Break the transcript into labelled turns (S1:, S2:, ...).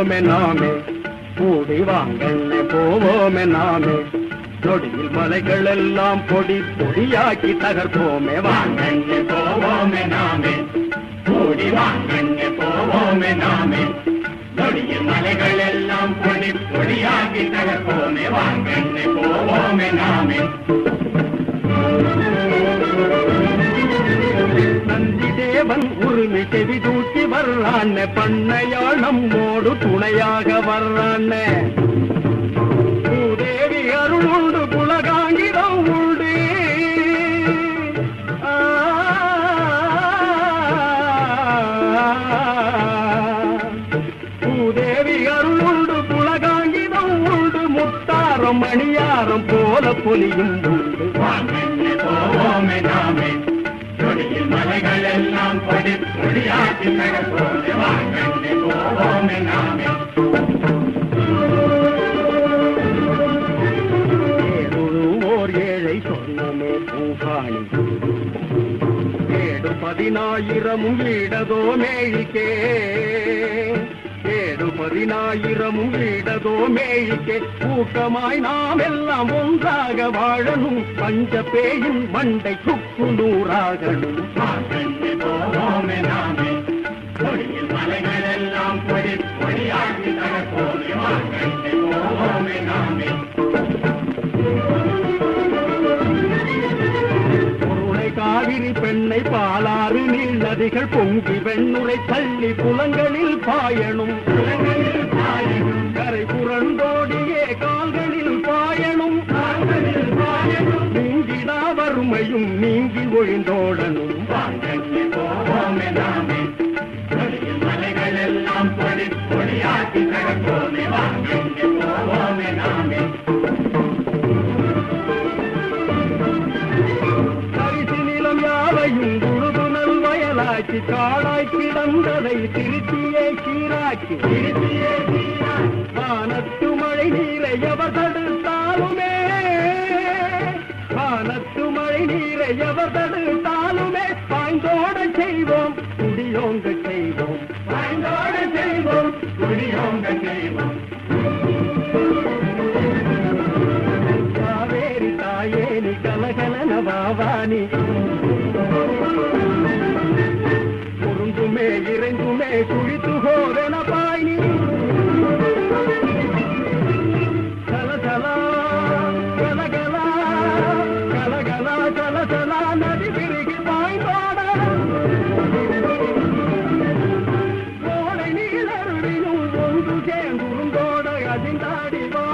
S1: போவோமே நாமே கூடி வாங்கண்ணே போவோமே நாமே நொடியில் மலைகள் எல்லாம் பொடி பொடியாக்கி தகர்ப்போமே வாங்கண்ணே போவோமே நாமே கூடி வாங்கண்ணே போவோமே நாமே நொடியில் மலைகள் எல்லாம் பொடி பொடியாக்கி தகர்ப்போமே வாங்கண்ணே போவோமே நாமே நந்தி தேவன் உரிமை செவி தூக்கி வர்றான் பண்ணையாள் நம்மோடு துணையாக வர்றான் பூதேவி அருள் உண்டு புலகாங்கிடம் உண்டு ஆ. பூதேவி அருள் உண்டு புலகாங்கிடம் உண்டு முத்தாரம் மணியாரம் போல பொலியும் உண்டு வாங்கண்ணே போவோமே நாமே கொடியில் மலைகள் எல்லாம் கொடி கொடியாக்கி நகர்வோமே வாங்கண்ணே போவோமே நாமே ஏழுவோர் ஏழை சொன்னமே பூகாணி ஏழு பதினாயிரமும் ஈடதோ மேழிக்கே ஏழு பதினாயிரமும் ஈடதோ மேழிக்கே கூட்டமாய் நாம் எல்லாம் ஒன்றாக வாழணும் பஞ்ச பேயின் மண்டை சுக்கு நூறாகணும் வாங்கண்ணே போவோமே நாமே கொடியில் மலைகள் எல்லாம் கொடி கொடியாக்கி தகர்ப்போமே வாங்கண்ணே போவோமே நாமே பொருளை காவிரி பெண்ணை பாலாறு நீள் நதிகள் பொங்கி வெண்ணுரை தள்ளி புலங்களில் பாயணும் கரை புரண்டோடியே கால்களில் பாயணும் நீங்கிடா வறுமையும் நீங்கி ஒழிந்தோடணும் வாங்கண்ணே போவோமே நாமே கொடியில் மலைகள் எல்லாம் பொடி பொடியாக்கி தகர்ப்போமே வாங்கண்ணே போவோமே நாமே பரிசு நிலம் யாவையும் உழுதுணல் வயலாக்கி காடாய் கிடந்ததை திருச்சியே சீராக்கி திருச்சியே வானத்து மழை நீரை எவர் தடுத்தாலுமே வானத்து மழை நீரை எவர் தடுத்தாலுமே பாய்ந்தோட செய்வோம் குடியோங்க செய்வோம் பாய்ந்தோட செய்வோம் குடியோங்க செய்வோம் காவேரி தாயே நீ கலகலன வாவானி குறுந்துமே இறைந்துமே குளித்து ஹோரென பாய்னி கலகலா கலகலா கலகலா கலகலா நதி பிரிகி பாய்ந்தோட கோடை நீலருவியும் ஒன்று சேர்ந்துருந்தோட அதிந்தாடி வா